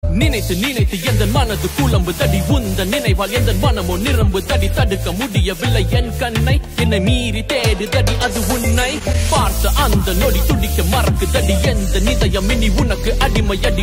நினைத்து நினைத்து எந்த மனது குழம்பு தடி உந்த நினைவால் எந்த மனமோ நிரம்பு தடி தடுக்க முடியவில்லை என் கண்ணை என்னை மீறி தேடு தடி அது உன்னை பார்த்த அந்த நொடி துடிக்க மறக்கு தடி எந்த நிதயம் இனி உனக்கு அடிமையடி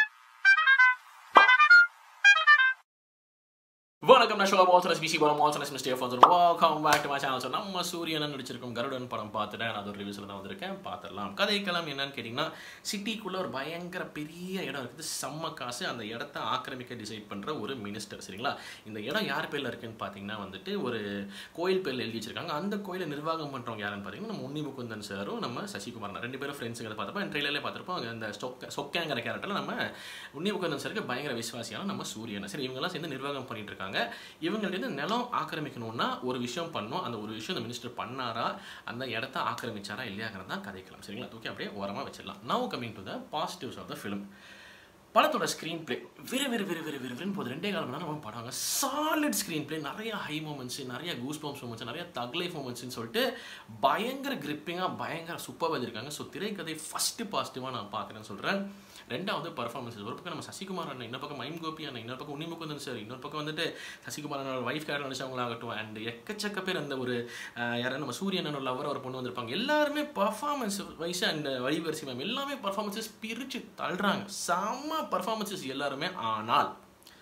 வணக்கம் நான் ஷோபா ஆல்சனஸ் பிசி படம் ஆல்சனஸ் மிஸ்டே father welcome back to my channel so நம்ம சூரியன் நடிச்சிருக்கும் கருடன் படம் பார்த்துட்டேன் அது ஒரு ரிவ்யூஸில் தான் வந்திருக்கேன் பார்த்துடலாம் கதைக்களம் என்னன்னு கேட்டிங்கன்னா சிட்டிக்குள்ளே ஒரு பயங்கர பெரிய இடம் இருக்குது செம்ம காசு அந்த இடத்த ஆக்கிரமிக்க டிசைட் பண்ணுற ஒரு மினிஸ்டர் சரிங்களா இந்த இடம் யார் பேரில் இருக்குன்னு பார்த்தீங்கன்னா வந்துட்டு ஒரு கோயில் பேரில் எழுதி வச்சிருக்காங்க அந்த கோயிலை நிர்வாகம் பண்ணுறவங்க யாருன்னு பார்த்தீங்கன்னா நம்ம உன்னி முகுந்தன் சாரும் நம்ம சசிகுமார் ரெண்டு பேரும் ஃப்ரெண்ட்ஸுங்களை பார்த்தப்போ ட்ரெயிலர்லேயே பார்த்துருப்போம் அந்த ஸ்டொக்க சொக்கங்கிற கேரக்டரில் நம்ம உன்னி முகுந்தன் சாருக்கு பயங்கர விசுவாசியான நம்ம சூரியன் சரி இவங்கெல்லாம் சேர்ந்து நிர்வாகம் பண்ணிட்டு இருக்காங்க இவங்கள்ட்ட நிலம் ஆக்கிரமிக்கணும்னா ஒரு விஷயம் பண்ணணும் அந்த ஒரு விஷயம் இந்த மினிஸ்டர் பண்ணாரா அந்த இடத்த ஆக்கிரமிச்சாரா இல்லையாங்கிறது தான் கதைக்கலாம் சரிங்களா தூக்கி அப்படியே ஓரமாக வச்சிடலாம் now coming to the positives of the film படத்தோட ஸ்க்ரீன் பிளே விறு விறு விறு விறு விறு விறுன்னு போது ரெண்டே கால் மணி நேரம் படங்க சாலிட் ஸ்க்ரீன் பிளே நிறைய ஹை மூமெண்ட்ஸ் நிறைய கூஸ் பம்ப்ஸ் மூமெண்ட்ஸ் நிறைய தக் லைஃப் மூமெண்ட்ஸ்னு சொல்லிட்டு பயங்கர கிரிப்பிங்காக பயங்கர சூப்பராக வச்சிருக்காங்க ஸோ திரைக்கதை ஃபஸ்ட்டு பாசிட்டிவாக நான் பார்க்குறேன்னு சொல்கிறேன் ரெண்டாவது பர்ஃபார்மன்ஸ் ஒரு பக்கம் நம்ம சசிகுமார் அண்ணன் இன்னொரு பக்கம் மைம் கோபி அண்ணன் இன்னொரு பக்கம் உன்னிமுகுந்தன் சார் இன்னொரு பக்கம் வந்துட்டு சசிகுமார் அண்ணன் ஒய்ஃப் கேரக்டர் நடிச்சவங்களாகட்டும் அண்ட் எக்கச்சக்க பேர் அந்த ஒரு யாராவது நம்ம சூரியன் அண்ணன் லவர் ஒரு பொண்ணு வந்திருப்பாங்க எல்லாருமே பர்ஃபார்மன்ஸ் வைஸ் அண்ட் வழிவரிசை மேம் எல்லாமே பர்ஃபார்மன்ஸஸ் பிரித்து தள்ளுறாங்க செம்ம பர்ஃபார்மன்ஸஸ் எல்லாருமே ஆனால்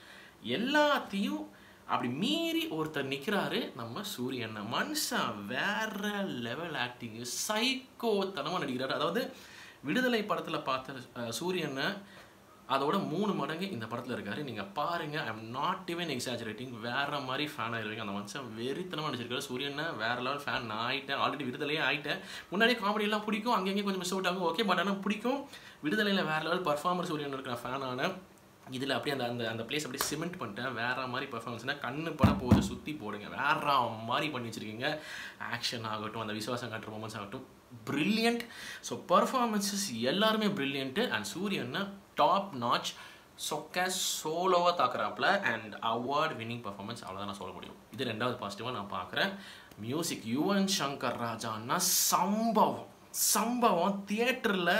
எல்லாத்தையும் அப்படி மீறி ஒருத்தர் நிற்கிறாரு நம்ம சூரியன் மனுஷன் வேற லெவல் ஆக்டிங் சைக்கோத்தனமாக நடிக்கிறாரு அதாவது விடுதலை படத்தில் பார்த்த சூரியனை அதோட மூணு மடங்கு இந்த படத்தில் இருக்காரு நீங்கள் பாருங்கள் I am not even exaggerating வேற மாதிரி ஃபேன் ஆயிருவீங்க அந்த மனுஷன் வெறித்தனமாக நடிச்சிருக்காரு சூரியனை வேற லெவல் ஃபேன் நான் ஆயிட்டேன் ஆல்ரெடி விடுதலையே ஆயிட்டேன் முன்னாடியே காமெடியெல்லாம் பிடிக்கும் அங்கங்கே கொஞ்சம் மிஸ் அவுட் ஆகும் ஓகே பட் ஆனால் பிடிக்கும் விடுதலையில் வேற லெவல் பர்ஃபார்மர் சூரியன் இருக்கிற ஃபேனான இதில் அப்படியே அந்த அந்த அந்த பிளேஸ் அப்படியே சிமெண்ட் பண்ணிட்டேன் வேற மாதிரி பர்ஃபார்மன்ஸ்னால் கண்ணு பட போது சுற்றி போடுங்க வேற மாதிரி பண்ணி வச்சுருக்கீங்க ஆக்ஷன் ஆகட்டும் அந்த விசுவாசம் காட்டுற மூமெண்ட்ஸ் ஆகட்டும் ப்ரில்லியண்ட் ஸோ பர்ஃபார்மன்ஸஸ் எல்லாருமே ப்ரில்லியண்ட்டு அண்ட் சூரியன்னா டாப் நாச் சொக்க சோலோவாக தாக்குறாப்புல அண்ட் அவார்ட் வின்னிங் பர்ஃபார்மன்ஸ் அவ்வளோதான் நான் சொல்ல முடியும் இது ரெண்டாவது பாசிட்டிவாக நான் பார்க்குறேன் மியூசிக் யுவன் சங்கர் ராஜான்னா சம்பவம் சம்பவம் தியேட்டரில்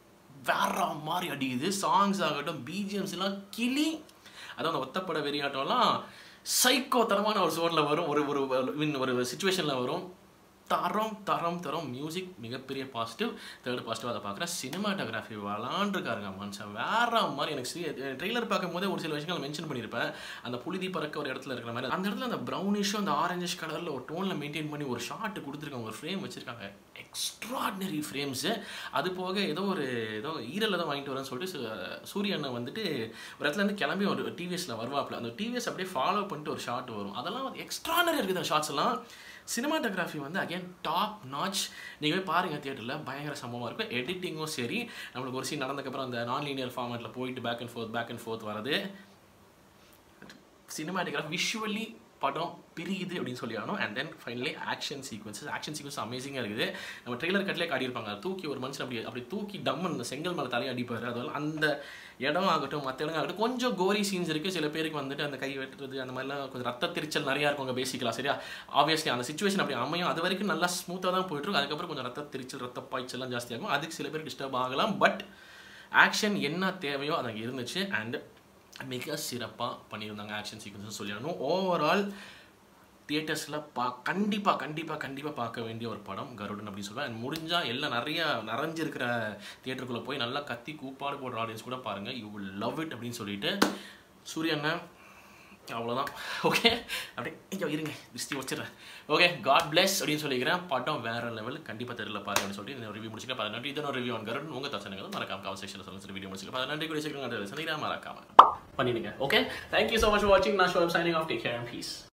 வேற மாதிரி அடிக்குது சாங்ஸ் ஆகட்டும் பிஜிஎம்ஸ் எல்லாம் கிளி அதாவது ஒத்தப்பட வெறியாட்டம்லாம் சைக்கோ தரமான ஒரு சோனில் வரும் ஒரு ஒரு ஒரு சுச்சுவேஷனில் வரும் தரம் தரம் தரம் மியூசிக் மிகப்பெரிய பாசிட்டிவ் தேர்ட் பாசிட்டிவ் அதை பார்க்குறேன் சினிமாட்டோகிராஃபி விளாண்டுருக்காருங்க மனுஷன் வேற மாதிரி எனக்கு ட்ரெய்லர் பார்க்கும் போதே ஒரு சில விஷயங்கள் மென்ஷன் பண்ணியிருப்பேன் அந்த புழுதி பறக்க ஒரு இடத்துல இருக்கிற மாதிரி அந்த இடத்துல அந்த ப்ரௌனிஷும் அந்த ஆரஞ்சிஷ் கலரில் ஒரு டோனில் மெயின்டைன் பண்ணி ஒரு ஷார்ட் கொடுத்துருக்காங்க ஒரு ஃப்ரேம் வச்சுருக்காங்க எக்ஸ்ட்ராடினரி ஃப்ரேம்ஸு அது போக ஏதோ ஒரு ஏதோ ஈரல் தான் வாங்கிட்டு வரேன்னு சொல்லிட்டு சூரியனை வந்துட்டு ஒரு இடத்துல இருந்து கிளம்பி ஒரு டிவிஎஸில் வருவாப்பில் அந்த டிவிஎஸ் அப்படியே ஃபாலோ பண்ணிட்டு ஒரு ஷார்ட் வரும் அதெல்லாம் எக்ஸ்ட்ரானரி இருக்குது அந்த ஷார்ட்ஸ் எல்லாம் சினிமாட்டோகிராஃபி வந்து அகைன் டாப் நாச் நீங்கள் போய் பாருங்கள் தியேட்டரில் பயங்கர சம்பவமாக இருக்கும் எடிட்டிங்கும் சரி நம்மளுக்கு ஒரு சீன் நடந்ததுக்கப்புறம் அந்த நான் லீனியர் ஃபார்மேட்டில் போயிட்டு back and forth back and forth வரது சினிமாட்டோகிராஃப் விஷுவலி படம் பிரியுது அப்படின்னு சொல்லி ஆகணும் and then finally action sequences action sequence அமேசிங்காக இருக்குது நம்ம ட்ரெய்லர் கட்டிலே காட்டியிருப்பாங்க தூக்கி ஒரு மனுஷன் அப்படி அப்படி தூக்கி டம்மன் இந்த செங்கல் மேலே தலையை அடிப்பார் அதெல்லாம் அந்த இடம் ஆகட்டும் மற்ற இடம் ஆகட்டும் கொஞ்சம் கோரி சீன்ஸ் இருக்குது சில பேருக்கு வந்துட்டு அந்த கை வெட்டுறது அந்த மாதிரிலாம் கொஞ்சம் ரத்த திருச்சல் நிறையா இருக்குங்க பேசிக்கலாம் சரியா ஆப்வியஸ்லி அந்த சுச்சுவேஷன் அப்படி அமையும் அது வரைக்கும் நல்லா ஸ்மூத்தாக தான் போயிட்டுருக்கும் அதுக்கப்புறம் கொஞ்சம் ரத்த திருச்சல் ரத்த பாய்ச்சல்லாம் ஜாஸ்தியாகும் அதுக்கு சில பேருக்கு டிஸ்டர்ப் ஆகலாம் பட் ஆக்ஷன் என்ன தேவையோ அது இருந்துச்சு அண்ட் மிக சிறப்பாக பண்ணியிருந்தாங்க ஆக்ஷன் சீக்வன்ஸ் சொல்லிடணும் ஓவரால் தியேட்டர்ஸில் பா கண்டிப்பாக கண்டிப்பாக கண்டிப்பாக பார்க்க வேண்டிய ஒரு படம் கருடன் அப்படின்னு சொல்லுவேன் அண்ட் முடிஞ்சால் எல்லாம் நிறைய நிறைஞ்சிருக்கிற தியேட்டருக்குள்ளே போய் நல்லா கத்தி கூப்பாடு போடுற ஆடியன்ஸ் கூட பாருங்கள் யூ வில் லவ் இட் அப்படின்னு சொல்லிட்டு சூரியண்ண அவ்வளோதான் ஓகே அப்படியே ஐயோ இருங்க திருஷ்டி வச்சிடுறேன் ஓகே காட் பிளெஸ் அப்படின்னு சொல்லிக்கிறேன் படம் வேறு லெவல் கண்டிப்பாக தெரியல பாருங்க அப்படின்னு சொல்லிட்டு இந்த ரிவ்யூ முடிச்சுக்க பதினெட்டு நன்றி இதனோட ரிவ்யூ ஆன் கருடன் உங்கள் தசனங்கள் மறக்காம கான்வர்சேஷன் சொல்லுங்க வீடியோ முடிச்சுக்க பதினெட்டு கூட சீக்கிரம் சந்திக்கிறேன் மறக்காம பண்ணிடுங்க okay thank you so much for வாட்சிங் நான் ஷோ signing off take care and piece